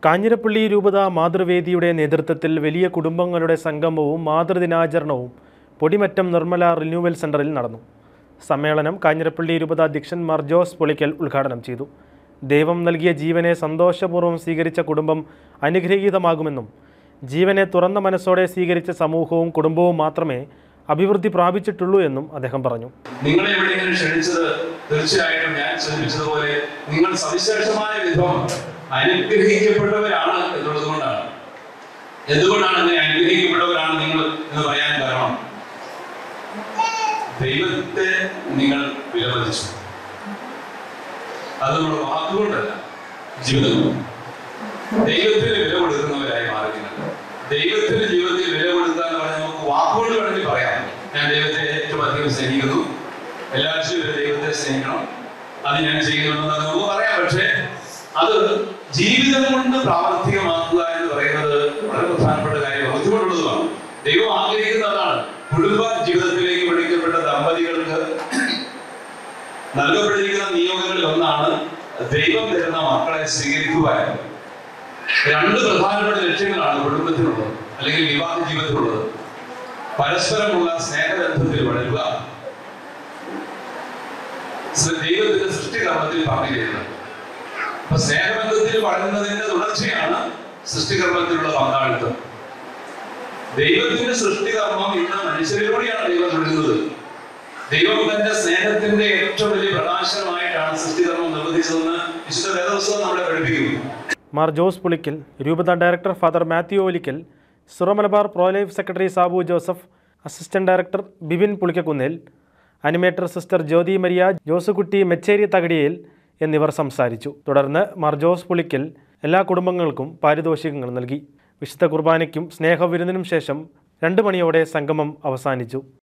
കാഞ്ഞിരപ്പള്ളി രൂപത മാതൃവേദിയുടെ നേതൃത്വത്തിൽ വലിയ കുടുംബങ്ങളുടെ സംഗമവും മാതൃദിനാചരണവും പൊടിമറ്റം നിർമ്മല റിന്യൂവൽ സെന്ററിൽ നടന്നു സമ്മേളനം കാഞ്ഞിരപ്പള്ളി രൂപത അധ്യക്ഷൻ മാർ ജോസ് പൊളിക്കൽ ഉദ്ഘാടനം ചെയ്തു ദൈവം നൽകിയ ജീവനെ സന്തോഷപൂർവ്വം സ്വീകരിച്ച കുടുംബം അനുഗ്രഹീതമാകുമെന്നും ജീവനെ തുറന്ന മനസ്സോടെ സ്വീകരിച്ച സമൂഹവും കുടുംബവും മാത്രമേ അഭിവൃദ്ധി പ്രാപിച്ചിട്ടുള്ളൂ എന്നും അദ്ദേഹം പറഞ്ഞു നിങ്ങളെ എവിടെയെങ്കിലും ക്ഷണിച്ചത് തീർച്ചയായിട്ടും ഞാൻ സൂചിപ്പിച്ചതുപോലെ നിങ്ങൾ സവിശേഷമായ വിധം അനുഗ്രഹിക്കപ്പെട്ടവരാണ് എന്നുള്ളത് കൊണ്ടാണ് എന്തുകൊണ്ടാണ് അങ്ങനെ അനുഗ്രഹിക്കപ്പെട്ടവരാണ് നിങ്ങൾ എന്ന് പറയാൻ കാരണം ദൈവത്തെ നിങ്ങൾ വിലമതിച്ചു അത് നമ്മുടെ വാക്കുകൊണ്ടല്ല ജീവിതം ദൈവത്തിന് വില കൊടുക്കുന്നവരായി മാറി നിങ്ങൾ ദൈവത്തിന്റെ ജീവിതത്തിൽ വില കൊടുക്കുക എന്ന് പറഞ്ഞാൽ നമുക്ക് വാക്കുകൊണ്ട് വേണമെങ്കിൽ പറയാം ഞാൻ ദൈവത്തെ ഏറ്റവും അധികം സ്നേഹിക്കുന്നു എല്ലാവരും ഇവരെ ദൈവത്തെ സ്നേഹിക്കണം അത് ഞാൻ ചെയ്യുന്നുണ്ടെന്ന് നമുക്ക് പറയാം പക്ഷേ അത് ജീവിതം കൊണ്ട് പ്രാവർത്തികമാക്കുക എന്ന് പറയുന്നത് വളരെ പ്രധാനപ്പെട്ട കാര്യം ബുദ്ധിമുട്ടുള്ളതുമാണ് ദൈവം ആഗ്രഹിക്കുന്ന അതാണ് കുടുംബ ജീവിതത്തിലേക്ക് വിളിക്കപ്പെട്ട ദമ്പതികൾക്ക് നൽകപ്പെട്ടിരിക്കുന്ന നിയോഗങ്ങളിൽ ഒന്നാണ് ദൈവം തരുന്ന മക്കളെ സ്വീകരിക്കുക എന്നത്. രണ്ട് പ്രധാനപ്പെട്ട ലക്ഷ്യങ്ങളാണ് കുടുംബത്തിനുള്ളത് അല്ലെങ്കിൽ വിവാഹ ജീവിതത്തിലുള്ളത് പരസ്പരമുള്ള സ്നേഹബന്ധത്തിൽ വളരുക സ- ദൈവത്തിന്റെ സൃഷ്ടികർമ്മത്തിൽ പങ്കുചേരുന്നത് അപ്പൊ സ്നേഹബന്ധത്തിൽ വളരുന്നതിന്റെ തുടർച്ചയാണ് സൃഷ്ടികർമ്മത്തിലുള്ള പങ്കാളിത്തം ദൈവത്തിന്റെ സൃഷ്ടികർമ്മം ഇന്ന് മനുഷ്യരിലൂടെയാണ് ദൈവം തുടരുന്നത് ദൈവം തന്റെ സ്നേഹത്തിന്റെ ഏറ്റവും വലിയ പ്രകാശനമായിട്ടാണ് സൃഷ്ടികർമ്മം നിർവഹിച്ചതെന്ന് വിശുദ്ധ വേദോത്സവം നമ്മളെ പഠിപ്പിക്കുന്നു മാർ ജോസ് പുളിക്കൽ രൂപത director father Mathew Olickal Syromalabar pro life secretary Sabu Joseph assistant director Bibin Pulickakunnel animator sister Jyothi Maria Josekutty Mechery Thakadiyel എന്നിവർ സംസാരിച്ചു തുടർന്ന് മാർ ജോസ് പുളിക്കൽ എല്ലാ കുടുംബങ്ങൾക്കും പാരിതോഷികങ്ങൾ നൽകി വിശുദ്ധ കുർബാനയ്ക്കും സ്നേഹവിരുന്നിനും ശേഷം രണ്ട് മണിയോടെ സംഗമം അവസാനിച്ചു